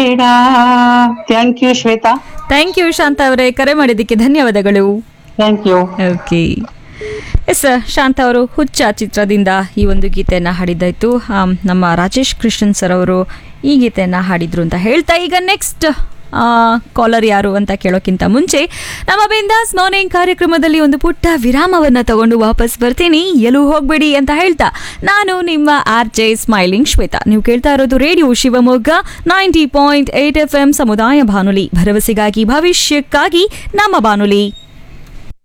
ಬೇಡ thank you Shweta thank you Shanta ಅವರೇ ಕರೆ ಮಾಡಿದ್ದಕ್ಕೆ ಧನ್ಯವಾದಗಳು thank you okay yes Shanta ಅವರು ಹುಚ್ಚ ಚಿತ್ರದಿಂದ ಈ ಒಂದು ಗೀತೆಯನ್ನು ಹಾಡಿದ್ದಾಯ್ತು ಆಮ್, ನಮ್ಮ ರಾಜೇಶ್ ಕೃಷ್ಣನ್ ಸರ್ ಅವರು ಈ ಗೀತೆಯನ್ನು ಹಾಡಿದ್ರು ಅಂತ ಹೇಳ್ತಾ ಈಗ ನೆಕ್ಸ್ಟ್ ಕಾಲರ್ ಯಾರು ಅಂತ ಕೇಳೋಕ್ಕಿಂತ ಮುಂಚೆ ನಮ್ಮ ಬಿಂದಾಸ್ ಮಾರ್ನಿಂಗ್ ಕಾರ್ಯಕ್ರಮದಲ್ಲಿ ಒಂದು ಪುಟ್ಟ ವಿರಾಮವನ್ನು ತಗೊಂಡು ವಾಪಸ್ ಬರ್ತೀನಿ ಎಲ್ಲೂ ಹೋಗ್ಬೇಡಿ ಅಂತ ಹೇಳ್ತಾ ನಾನು ನಿಮ್ಮ ಆರ್ ಜೆ ಸ್ಮೈಲಿಂಗ್ ಶ್ವೇತಾ ನೀವು ಕೇಳ್ತಾ ಇರೋದು radio Shivamogga ninety point eight F M ಸಮುದಾಯ ಬಾನುಲಿ ಭರವಸೆಗಾಗಿ ಭವಿಷ್ಯಕ್ಕಾಗಿ ನಮ್ಮ ಬಾನುಲಿ